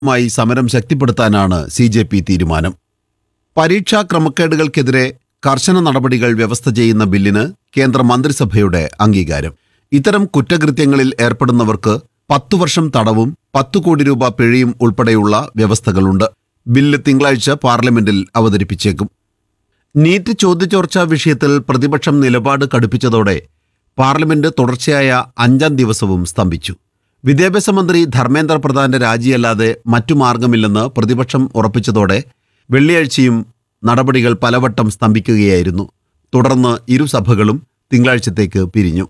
മായി സമരം ശക്തിപ്പെടുത്താനാണ് C J P തീരുമാനം പരീക്ഷാ ക്രമക്കേടുകൾക്കെതിരെ കർശന നടപടികൾ വ്യവസ്ഥ ചെയ്യുന്ന ബില്ലിന് കേന്ദ്ര മന്ത്രിസഭയുടെ അംഗീകാരം ഇത്തരം കുറ്റകൃത്യങ്ങളിൽ ഏർപ്പെടുന്നവർക്ക് പത്തു വർഷം തടവും പത്തു കോടി രൂപ പിഴയും ഉൾപ്പെടെയുള്ള വ്യവസ്ഥകളുണ്ട് ബില്ല് തിങ്കളാഴ്ച പാർലമെന്റിൽ അവതരിപ്പിച്ചേക്കും നീറ്റ് ചോദ്യചോർച്ചാ വിഷയത്തിൽ പ്രതിപക്ഷം നിലപാട് കടുപ്പിച്ചതോടെ പാർലമെന്റ് തുടർച്ചയായ അഞ്ചാം ദിവസവും സ്തംഭിച്ചു വിദ്യാഭ്യാസ മന്ത്രി ധർമ്മേന്ദ്ര പ്രധാന്റെ രാജിയല്ലാതെ മറ്റു മാർഗമില്ലെന്ന് പ്രതിപക്ഷം ഉറപ്പിച്ചതോടെ വെള്ളിയാഴ്ചയും നടപടികൾ പലവട്ടം സ്തംഭിക്കുകയായിരുന്നു തുടർന്ന് ഇരു സഭകളും തിങ്കളാഴ്ചത്തേക്ക് പിരിഞ്ഞു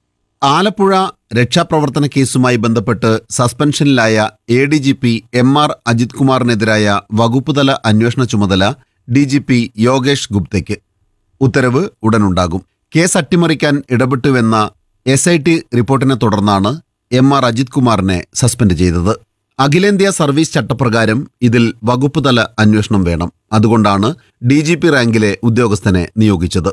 ആലപ്പുഴ രക്ഷാപ്രവർത്തന കേസുമായി ബന്ധപ്പെട്ട് സസ്പെൻഷനിലായ A D G P M R Ajith കുമാറിനെതിരായ വകുപ്പുതല അന്വേഷണ ചുമതല ഡി ജി പി യോഗേഷ് ഗുപ്തയ്ക്ക് ഉത്തരവ് ഉടനുണ്ടാകും കേസ് അട്ടിമറിക്കാൻ ഇടപെട്ടുവെന്ന എസ് ഐ ടി റിപ്പോർട്ടിനെ തുടർന്നാണ് എം ആർ അജിത് കുമാറിനെ സസ്പെൻഡ് ചെയ്തത് അഖിലേന്ത്യാ സർവീസ് ചട്ടപ്രകാരം ഇതിൽ വകുപ്പുതല അന്വേഷണം വേണം അതുകൊണ്ടാണ് ഡി ജി പി റാങ്കിലെ ഉദ്യോഗസ്ഥനെ നിയോഗിച്ചത്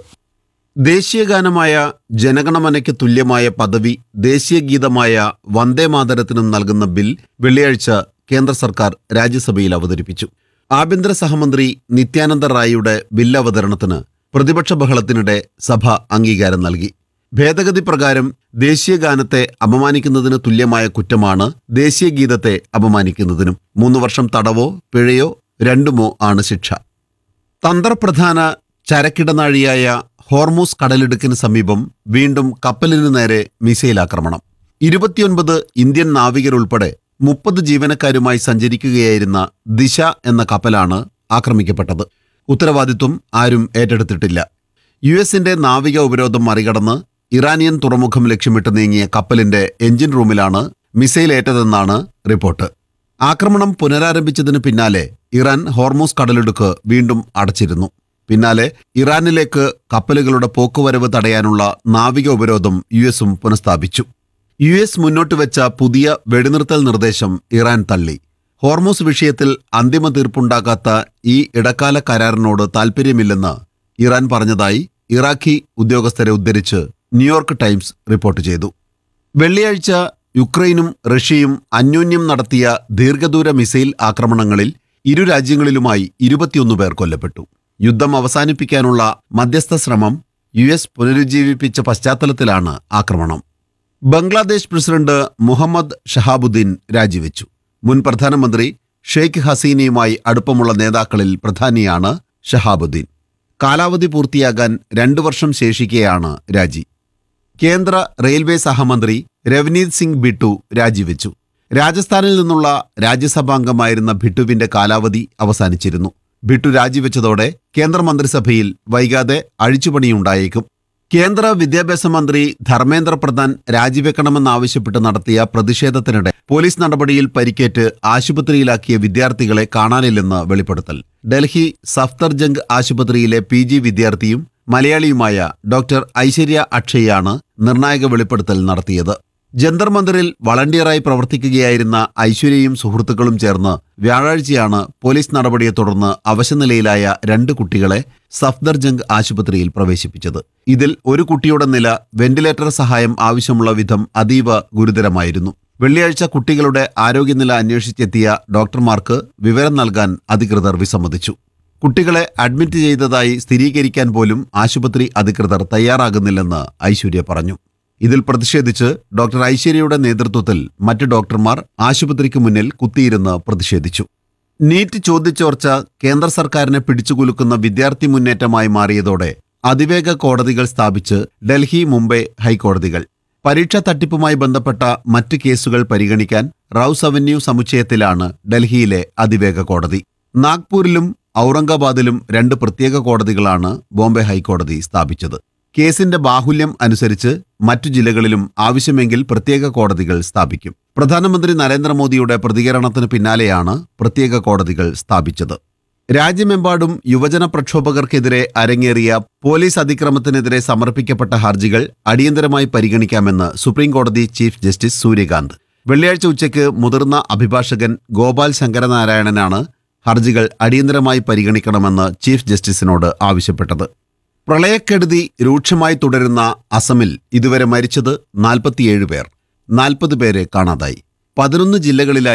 ദേശീയഗാനമായ ജനഗണമനയ്ക്ക് തുല്യമായ പദവി ദേശീയ ഗീതമായ വന്ദേ മാതരത്തിനും നൽകുന്ന ബിൽ വെള്ളിയാഴ്ച കേന്ദ്ര സർക്കാർ രാജ്യസഭയിൽ അവതരിപ്പിച്ചു ആഭ്യന്തര സഹമന്ത്രി നിത്യാനന്ദ റായിയുടെ ബിൽ അവതരണത്തിന് പ്രതിപക്ഷ ബഹളത്തിനിടെ സഭ അംഗീകാരം നൽകി ഭേദഗതി പ്രകാരം ദേശീയ ഗാനത്തെ അപമാനിക്കുന്നതിന് തുല്യമായ കുറ്റമാണ് ദേശീയ ഗീതത്തെ അപമാനിക്കുന്നതിനും മൂന്ന് വർഷം തടവോ പിഴയോ രണ്ടുമോ ആണ് ശിക്ഷ തന്ത്രപ്രധാന ചരക്കിടനാഴിയായ ഹോർമൂസ് കടലിടുക്കിന് സമീപം വീണ്ടും കപ്പലിനു നേരെ മിസൈൽ ആക്രമണം ഇരുപത്തിയൊൻപത് ഇന്ത്യൻ നാവികരുൾപ്പെടെ മുപ്പത് ജീവനക്കാരുമായി സഞ്ചരിക്കുകയായിരുന്ന ദിശ എന്ന കപ്പലാണ് ആക്രമിക്കപ്പെട്ടത് ഉത്തരവാദിത്വം ആരും ഏറ്റെടുത്തിട്ടില്ല യു എസിന്റെ നാവിക ഉപരോധം മറികടന്ന് ഇറാനിയൻ തുറമുഖം ലക്ഷ്യമിട്ട് നീങ്ങിയ കപ്പലിന്റെ എഞ്ചിൻ റൂമിലാണ് മിസൈൽ ഏറ്റതെന്നാണ് റിപ്പോർട്ട് ആക്രമണം പുനരാരംഭിച്ചതിന് പിന്നാലെ ഇറാൻ ഹോർമൂസ് കടലിടുക്ക് വീണ്ടും അടച്ചിരുന്നു പിന്നാലെ ഇറാനിലേക്ക് കപ്പലുകളുടെ പോക്കുവരവ് തടയാനുള്ള നാവിക ഉപരോധം യു എസും പുനഃസ്ഥാപിച്ചു യു എസ് മുന്നോട്ട് വെച്ച പുതിയ വെടിനിർത്തൽ നിർദ്ദേശം ഇറാൻ തള്ളി ഹോർമൂസ് വിഷയത്തിൽ അന്തിമ തീർപ്പുണ്ടാക്കാത്ത ഈ ഇടക്കാല കരാറിനോട് താൽപ്പര്യമില്ലെന്ന് ഇറാൻ പറഞ്ഞതായി ഇറാഖി ഉദ്യോഗസ്ഥരെ ഉദ്ധരിച്ച് ന്യൂയോർക്ക് ടൈംസ് റിപ്പോർട്ട് ചെയ്തു വെള്ളിയാഴ്ച യുക്രൈനും റഷ്യയും അന്യോന്യം നടത്തിയ ദീർഘദൂര മിസൈൽ ആക്രമണങ്ങളിൽ ഇരു രാജ്യങ്ങളിലുമായി ഇരുപത്തിയൊന്ന് പേർ കൊല്ലപ്പെട്ടു യുദ്ധം അവസാനിപ്പിക്കാനുള്ള മധ്യസ്ഥ ശ്രമം യു എസ് പുനരുജ്ജീവിപ്പിച്ച പശ്ചാത്തലത്തിലാണ് ആക്രമണം ബംഗ്ലാദേശ് പ്രസിഡന്റ് മുഹമ്മദ് ഷഹാബുദ്ദീൻ രാജിവെച്ചു മുൻ പ്രധാനമന്ത്രി ഷെയ്ഖ് ഹസീനയുമായി അടുപ്പമുള്ള നേതാക്കളിൽ പ്രധാനിയാണ് ഷഹാബുദ്ദീൻ കാലാവധി പൂർത്തിയാകാൻ രണ്ടു വർഷം ശേഷിക്കെയാണ് രാജി കേന്ദ്ര റെയിൽവേ സഹമന്ത്രി രവനീത് സിംഗ് ബിട്ടു രാജിവെച്ചു രാജസ്ഥാനിൽ നിന്നുള്ള രാജ്യസഭാംഗമായിരുന്ന ഭിട്ടുവിന്റെ കാലാവധി അവസാനിച്ചിരുന്നു ബിട്ടു രാജിവെച്ചതോടെ കേന്ദ്രമന്ത്രിസഭയിൽ വൈകാതെ അഴിച്ചുപണിയുണ്ടായേക്കും കേന്ദ്ര വിദ്യാഭ്യാസ മന്ത്രി ധർമ്മേന്ദ്ര പ്രധാൻ രാജിവെക്കണമെന്നാവശ്യപ്പെട്ട് നടത്തിയ പ്രതിഷേധത്തിനിടെ പോലീസ് നടപടിയിൽ പരിക്കേറ്റ് ആശുപത്രിയിലാക്കിയ വിദ്യാർത്ഥികളെ കാണാനില്ലെന്ന് വെളിപ്പെടുത്തൽ ഡൽഹി സഫ്തർജംഗ് ആശുപത്രിയിലെ പി ജി വിദ്യാർത്ഥിയും മലയാളിയുമായ ഡോക്ടർ ഐശ്വര്യ അക്ഷയാണ് നിർണായക വെളിപ്പെടുത്തൽ നടത്തിയത് ജന്തർ മന്ദിറിൽ വളണ്ടിയറായി പ്രവർത്തിക്കുകയായിരുന്ന ഐശ്വര്യയും സുഹൃത്തുക്കളും ചേർന്ന് വ്യാഴാഴ്ചയാണ് പോലീസ് നടപടിയെ തുടർന്ന് അവശനിലയിലായ രണ്ട് കുട്ടികളെ സഫ്ദർജംഗ് ആശുപത്രിയിൽ പ്രവേശിപ്പിച്ചത് ഇതിൽ ഒരു കുട്ടിയുടെ നില വെന്റിലേറ്റർ സഹായം ആവശ്യമുള്ള വിധം അതീവ ഗുരുതരമായിരുന്നു വെള്ളിയാഴ്ച കുട്ടികളുടെ ആരോഗ്യനില അന്വേഷിച്ചെത്തിയ ഡോക്ടർമാർക്ക് വിവരം നൽകാൻ അധികൃതർ വിസമ്മതിച്ചു കുട്ടികളെ അഡ്മിറ്റ് ചെയ്തതായി സ്ഥിരീകരിക്കാൻ പോലും ആശുപത്രി അധികൃതർ തയ്യാറാകുന്നില്ലെന്ന് ഐശ്വര്യ പറഞ്ഞു ഇതിൽ പ്രതിഷേധിച്ച് ഡോക്ടർ ഐശ്വര്യയുടെ നേതൃത്വത്തിൽ മറ്റ് ഡോക്ടർമാർ ആശുപത്രിക്ക് മുന്നിൽ കുത്തിയിരുന്ന് പ്രതിഷേധിച്ചു നീറ്റ് ചോദ്യചോർച്ച കേന്ദ്ര സർക്കാരിനെ പിടിച്ചുകുലുക്കുന്ന വിദ്യാർത്ഥി മുന്നേറ്റമായി മാറിയതോടെ അതിവേഗ കോടതികൾ സ്ഥാപിച്ച് ഡൽഹി മുംബൈ ഹൈക്കോടതികൾ പരീക്ഷാ തട്ടിപ്പുമായി ബന്ധപ്പെട്ട മറ്റ് കേസുകൾ പരിഗണിക്കാൻ റൌസ് അവന്യൂ സമുച്ചയത്തിലാണ് ഡൽഹിയിലെ അതിവേഗ കോടതി നാഗ്പൂരിലും ഔറംഗാബാദിലും രണ്ട് പ്രത്യേക കോടതികളാണ് ബോംബെ ഹൈക്കോടതി സ്ഥാപിച്ചത് കേസിന്റെ ബാഹുല്യം അനുസരിച്ച് മറ്റു ജില്ലകളിലും ആവശ്യമെങ്കിൽ പ്രത്യേക കോടതികൾ സ്ഥാപിക്കും പ്രധാനമന്ത്രി നരേന്ദ്രമോദിയുടെ പ്രതികരണത്തിന് പിന്നാലെയാണ് പ്രത്യേക കോടതികൾ സ്ഥാപിച്ചത് രാജ്യമെമ്പാടും യുവജന പ്രക്ഷോഭകർക്കെതിരെ അരങ്ങേറിയ പോലീസ് അതിക്രമത്തിനെതിരെ സമർപ്പിക്കപ്പെട്ട ഹർജികൾ അടിയന്തരമായി പരിഗണിക്കാമെന്ന് സുപ്രീംകോടതി ചീഫ് ജസ്റ്റിസ് സൂര്യകാന്ത് വെള്ളിയാഴ്ച ഉച്ചയ്ക്ക് മുതിർന്ന അഭിഭാഷകൻ ഗോപാൽ ശങ്കരനാരായണനാണ് ഹർജികൾ അടിയന്തരമായി പരിഗണിക്കണമെന്ന് ചീഫ് ജസ്റ്റിസിനോട് ആവശ്യപ്പെട്ടത് പ്രളയക്കെടുതി രൂക്ഷമായി തുടരുന്ന അസമിൽ ഇതുവരെ മരിച്ചത് നാൽപ്പത്തിയേഴ് പേർ നാൽപ്പത് പേരെ കാണാതായി പതിനൊന്ന് ജില്ലകളിലായി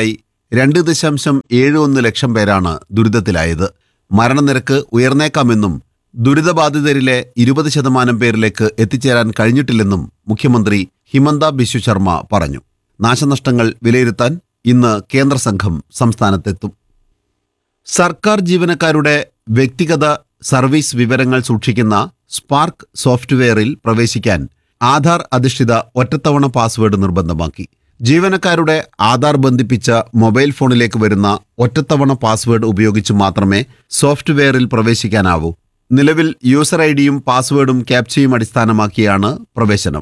രണ്ട് ദശാംശം ഏഴ് ഒന്ന് ലക്ഷം പേരാണ് ദുരിതത്തിലായത് മരണനിരക്ക് ഉയർന്നേക്കാമെന്നും ദുരിതബാധിതരിലെ ഇരുപത് ശതമാനം പേരിലേക്ക് എത്തിച്ചേരാൻ കഴിഞ്ഞിട്ടില്ലെന്നും മുഖ്യമന്ത്രി ഹിമന്ത ബിശ്വ ശർമ്മ പറഞ്ഞു നാശനഷ്ടങ്ങൾ വിലയിരുത്താൻ ഇന്ന് കേന്ദ്ര സംഘം സംസ്ഥാനത്തെത്തും സർക്കാർ ജീവനക്കാരുടെ വ്യക്തിഗത സർവീസ് വിവരങ്ങൾ സൂക്ഷിക്കുന്ന സ്പാർക്ക് സോഫ്റ്റ്വെയറിൽ പ്രവേശിക്കാൻ ആധാർ അധിഷ്ഠിത ഒറ്റത്തവണ പാസ്വേഡ് നിർബന്ധമാക്കി ജീവനക്കാരുടെ ആധാർ ബന്ധിപ്പിച്ച മൊബൈൽ ഫോണിലേക്ക് വരുന്ന ഒറ്റത്തവണ പാസ്വേഡ് ഉപയോഗിച്ച് മാത്രമേ സോഫ്റ്റ്വെയറിൽ പ്രവേശിക്കാനാവൂ നിലവിൽ യൂസർ ഐ ഡിയും പാസ്വേഡും ക്യാപ്ചയും അടിസ്ഥാനമാക്കിയാണ് പ്രവേശനം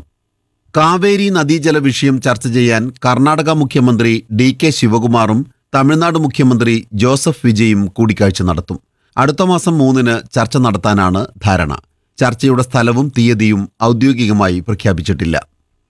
കാവേരി നദീജല വിഷയം ചർച്ച ചെയ്യാൻ കർണാടക മുഖ്യമന്ത്രി ഡി കെ ശിവകുമാറും തമിഴ്നാട് മുഖ്യമന്ത്രി ജോസഫ് വിജയും കൂടിക്കാഴ്ച നടത്തും അടുത്ത മാസം മൂന്നിന് ചർച്ച നടത്താനാണ് ധാരണ ചർച്ചയുടെ സ്ഥലവും തീയതിയും ഔദ്യോഗികമായി പ്രഖ്യാപിച്ചിട്ടില്ല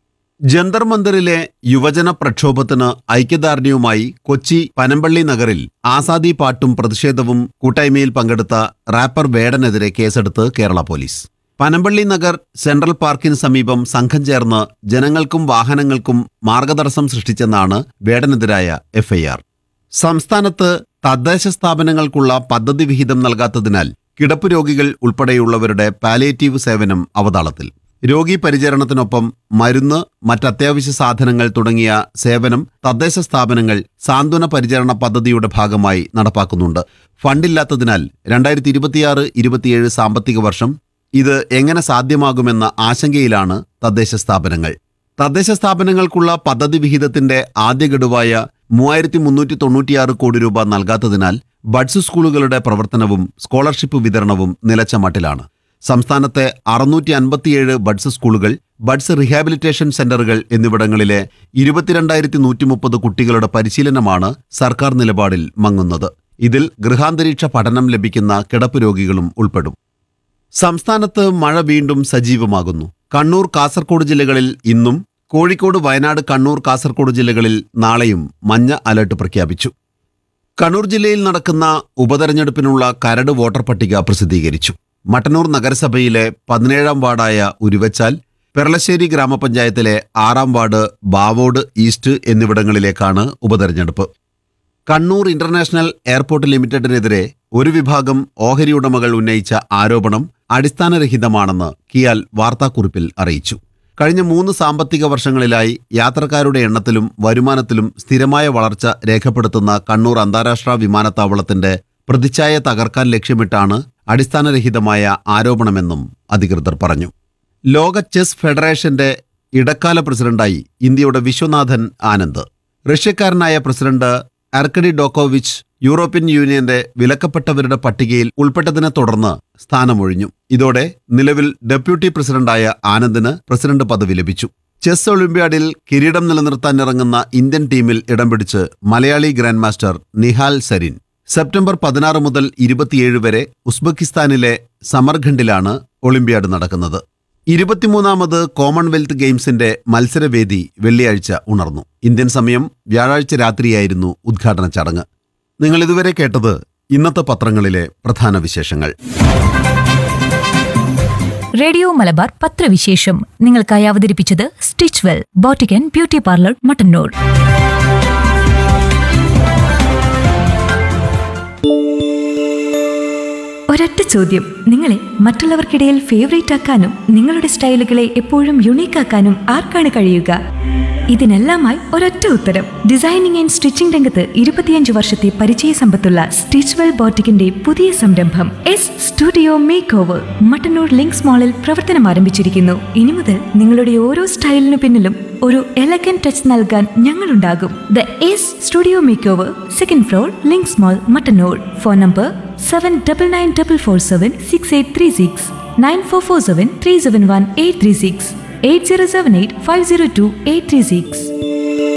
ജന്തർ മന്ദിറിലെ യുവജന പ്രക്ഷോഭത്തിന് ഐക്യദാർഢ്യവുമായി കൊച്ചി പനമ്പള്ളി നഗറിൽ ആസാദി പാട്ടും പ്രതിഷേധവും കൂട്ടായ്മയിൽ പങ്കെടുത്ത റാപ്പർ വേടനെതിരെ കേസെടുത്ത് കേരള പോലീസ് പനമ്പള്ളി നഗർ സെൻട്രൽ പാർക്കിന് സമീപം സംഘം ചേർന്ന് ജനങ്ങൾക്കും വാഹനങ്ങൾക്കും മാർഗതടസ്സം സൃഷ്ടിച്ചെന്നാണ് വേടനെതിരായ എഫ്ഐആർ സംസ്ഥാനത്ത് തദ്ദേശ സ്ഥാപനങ്ങൾക്കുള്ള പദ്ധതി വിഹിതം നൽകാത്തതിനാൽ കിടപ്പ് രോഗികൾ ഉൾപ്പെടെയുള്ളവരുടെ പാലിയേറ്റീവ് സേവനം അവതാളത്തിൽ രോഗി പരിചരണത്തിനൊപ്പം മരുന്ന് മറ്റത്യാവശ്യ സാധനങ്ങൾ തുടങ്ങിയ സേവനം തദ്ദേശ സ്ഥാപനങ്ങൾ സാന്ത്വന പരിചരണ പദ്ധതിയുടെ ഭാഗമായി നടപ്പാക്കുന്നുണ്ട് ഫണ്ടില്ലാത്തതിനാൽ രണ്ടായിരത്തി ഇരുപത്തിയാറ് ഇരുപത്തിയേഴ് സാമ്പത്തിക വർഷം ഇത് എങ്ങനെ സാധ്യമാകുമെന്ന ആശങ്കയിലാണ് തദ്ദേശ സ്ഥാപനങ്ങൾ തദ്ദേശ സ്ഥാപനങ്ങൾക്കുള്ള പദ്ധതി വിഹിതത്തിന്റെ ആദ്യ ഗഡുവായ മൂവായിരത്തി മുന്നൂറ്റി തൊണ്ണൂറ്റിയാറ് കോടി രൂപ നൽകാത്തതിനാൽ ബഡ്സ് സ്കൂളുകളുടെ പ്രവർത്തനവും സ്കോളർഷിപ്പ് വിതരണവും നിലച്ച മട്ടിലാണ് സംസ്ഥാനത്തെ അറുന്നൂറ്റി അൻപത്തിയേഴ് ബഡ്സ് സ്കൂളുകൾ ബഡ്സ് റിഹാബിലിറ്റേഷൻ സെന്ററുകൾ എന്നിവിടങ്ങളിലെ ഇരുപത്തിരണ്ടായിരത്തി നൂറ്റി മുപ്പത് കുട്ടികളുടെ പരിശീലനമാണ് സർക്കാർ നിലപാടിൽ മങ്ങുന്നത് ഇതിൽ ഗൃഹാന്തരീക്ഷ പഠനം ലഭിക്കുന്ന കിടപ്പ് രോഗികളും ഉൾപ്പെടും സംസ്ഥാനത്ത് മഴ വീണ്ടും സജീവമാകുന്നു കണ്ണൂർ കാസർഗോഡ് ജില്ലകളിൽ ഇന്നും കോഴിക്കോട് വയനാട് കണ്ണൂർ കാസർഗോഡ് ജില്ലകളിൽ നാളെയും മഞ്ഞ അലർട്ട് പ്രഖ്യാപിച്ചു കണ്ണൂർ ജില്ലയിൽ നടക്കുന്ന ഉപതെരഞ്ഞെടുപ്പിനുള്ള കരട് വോട്ടർ പട്ടിക പ്രസിദ്ധീകരിച്ചു മട്ടന്നൂർ നഗരസഭയിലെ പതിനേഴാം വാർഡായ ഉരുവച്ചാൽ പെർളശ്ശേരി ഗ്രാമപഞ്ചായത്തിലെ ആറാം വാർഡ് ബാവോഡ് ഈസ്റ്റ് എന്നിവിടങ്ങളിലേക്കാണ് ഉപതെരഞ്ഞെടുപ്പ് കണ്ണൂർ ഇന്റർനാഷണൽ എയർപോർട്ട് ലിമിറ്റഡിനെതിരെ ഒരു വിഭാഗം ഓഹരി ഉടമകൾ ഉന്നയിച്ച ആരോപണം അടിസ്ഥാനരഹിതമാണെന്ന് കിയാൽ വാർത്താക്കുറിപ്പിൽ അറിയിച്ചു കഴിഞ്ഞ മൂന്ന് സാമ്പത്തിക വർഷങ്ങളിലായി യാത്രക്കാരുടെ എണ്ണത്തിലും വരുമാനത്തിലും സ്ഥിരമായ വളർച്ച രേഖപ്പെടുത്തുന്ന കണ്ണൂർ അന്താരാഷ്ട്ര വിമാനത്താവളത്തിന്റെ പ്രതിച്ഛായ തകർക്കാൻ ലക്ഷ്യമിട്ടാണ് അടിസ്ഥാനരഹിതമായ ആരോപണമെന്നും അധികൃതർ പറഞ്ഞു ലോക ചെസ് ഫെഡറേഷന്റെ ഇടക്കാല പ്രസിഡന്റായി ഇന്ത്യയുടെ വിശ്വനാഥൻ ആനന്ദ് റഷ്യക്കാരനായ പ്രസിഡന്റ് അർക്കഡി ഡോക്കോവിച്ച് യൂറോപ്യൻ യൂണിയന്റെ വിലക്കപ്പെട്ടവരുടെ പട്ടികയിൽ ഉൾപ്പെട്ടതിനെ തുടർന്ന് സ്ഥാനമൊഴിഞ്ഞു ഇതോടെ നിലവിൽ ഡെപ്യൂട്ടി പ്രസിഡന്റായ ആനന്ദിന് പ്രസിഡന്റ് പദവി ലഭിച്ചു ചെസ് ഒളിമ്പ്യാഡിൽ കിരീടം നിലനിർത്താനിറങ്ങുന്ന ഇന്ത്യൻ ടീമിൽ ഇടം പിടിച്ച് Malayali grandmaster Nihal Sarin September പതിനാറ് മുതൽ ഇരുപത്തിയേഴ് വരെ ഉസ്ബെക്കിസ്ഥാനിലെ സമർഖണ്ഡിലാണ് ഒളിമ്പ്യാഡ് നടക്കുന്നത് ഇരുപത്തിമൂന്നാമത് കോമൺവെൽത്ത് ഗെയിംസിന്റെ മത്സരവേദി വെള്ളിയാഴ്ച ഉണർന്നു ഇന്ത്യൻ സമയം വ്യാഴാഴ്ച രാത്രിയായിരുന്നു ഉദ്ഘാടന ചടങ്ങ് നിങ്ങൾ ഇതുവരെ കേട്ടത് ഇന്നത്തെ പത്രങ്ങളിലെ പ്രധാന വിശേഷങ്ങൾ റേഡിയോ മലബാർ പത്രവിശേഷം നിങ്ങൾക്കായി അവതരിപ്പിച്ചത് stitch well boutique and beauty parlour Mattannur ഒരൊറ്റ ചോദ്യം നിങ്ങളെ മറ്റുള്ളവർക്കിടയിൽ ഫേവറേറ്റ് ആക്കാനും നിങ്ങളുടെ സ്റ്റൈലുകളെ എപ്പോഴും യുണീക്ക് ആക്കാനും ആർക്കാണ് കഴിയുക ഇതിനെല്ലാമായി ഒരൊറ്റ ഉത്തരം ഡിസൈനിങ് ആൻഡ് സ്റ്റിച്ചിംഗ് രംഗത്ത് ഇരുപത്തിയഞ്ച് വർഷത്തെ പരിചയ സമ്പത്തുള്ള സ്റ്റിച്ച്വെൽ ബോട്ടിക്കിന്റെ പുതിയ സംരംഭം S studio makeover Mattannur Links മാളിൽ പ്രവർത്തനം ആരംഭിച്ചിരിക്കുന്നു ഇനി മുതൽ നിങ്ങളുടെ ഓരോ സ്റ്റൈലിനു പിന്നിലും ഒരു എലഗൻ ടച്ച് നൽകാൻ ഞങ്ങളുണ്ടാകും the S studio makeover second floor Links mall Mattannur phone number seven double nine double four seven six eight three six nine four four seven three seven one eight three six eight zero seven eight five zero two eight three six